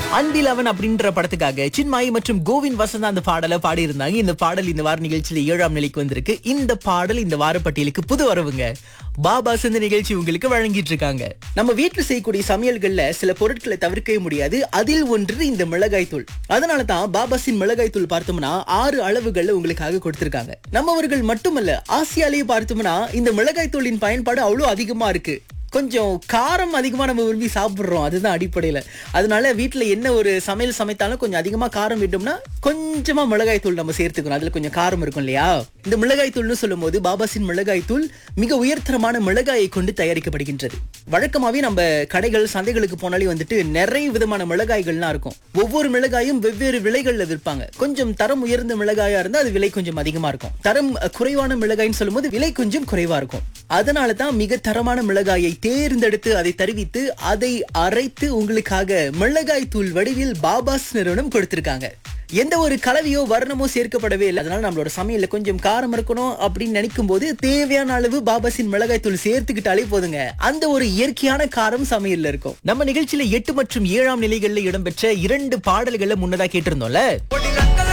அன்பில் அவன் அப்படின்ற படத்துக்காக சின்மாயி மற்றும் கோவிந்த் வசந்த் அந்த பாடலை பாடியிருந்தாங்க இந்த பாடல் இந்த வார நிகழ்ச்சியில ஏழாம் நிலைக்கு வந்திருக்கு இந்த பாடல் இந்த வார பட்டியலுக்கு புது வரவுங்க பாபா இந்த நிகழ்ச்சி உங்களுக்கு வழங்கிட்டு இருக்காங்க நம்ம வீட்டுல செய்யக்கூடிய சமையல்கள்ல சில பொருட்களை தவிர்க்கவே முடியாது அதில் ஒன்று இந்த மிளகாய் தூள் அதனால தான் பாபாசின் மிளகாய் தூள் பார்த்தோம்னா ஆறு அளவுகள்ல உங்களுக்காக கொடுத்திருக்காங்க நம்மவர்கள் மட்டுமல்ல ஆசியாலேயே பார்த்தோம்னா இந்த மிளகாய் தூளின் பயன்பாடு அவ்வளவு அதிகமா இருக்கு கொஞ்சம் காரம் அதிகமா நம்ம விரும்பி சாப்பிடுறோம் அதுதான் அடிப்படையில அதனால வீட்ல என்ன ஒரு சமையல் சமைத்தாலும் கொஞ்சம் அதிகமா காரம் விட்டோம்னா கொஞ்சமா மிளகாய் தூள் நம்ம சேர்த்துக்கணும் அதுல கொஞ்சம் காரம் இருக்கும் இல்லையா இந்த மிளகாய் தூள்னு சொல்லும்போது பாபாசின் மிளகாய் தூள் மிக உயர்தரமான மிளகாயை கொண்டு தயாரிக்கப்படுகின்றது வழக்கமாவே நம்ம கடைகள் சந்தைகளுக்கு போனாலே வந்துட்டு நிறைய விதமான மிளகாய்கள்லாம் இருக்கும் ஒவ்வொரு மிளகாயும் வெவ்வேறு விலைகள்ல விற்பாங்க கொஞ்சம் தரம் உயர்ந்த மிளகாயா இருந்தா அது விலை கொஞ்சம் அதிகமா இருக்கும் தரம் அஹ், குறைவான மிளகாய்னு சொல்லும்போது விலை கொஞ்சம் குறைவா இருக்கும் அதனால தான் மிக தரமான மிளகாயை தேர்ந்தெடுத்து அதை தருவித்து அதை அரைத்து உங்களுக்காக மிளகாய் தூள் வடிவில் பாபாஸ் நிறுவனம் கொடுத்திருக்காங்க எந்த ஒரு கலவையோ வர்ணமோ சேர்க்கப்படவே இல்லை அதனால நம்மளோட சமையல்ல கொஞ்சம் காரம் இருக்கணும் அப்படின்னு நினைக்கும் போது தேவையான அளவு பாபாசின் மிளகாய் தூள் சேர்த்துக்கிட்டாலே போதுங்க அந்த ஒரு இயற்கையான காரம் சமையல்ல இருக்கும் நம்ம நிகழ்ச்சியில எட்டு மற்றும் ஏழாம் நிலைகள்ல இடம்பெற்ற இரண்டு பாடல்களை முன்னதா கேட்டிருந்தோம்ல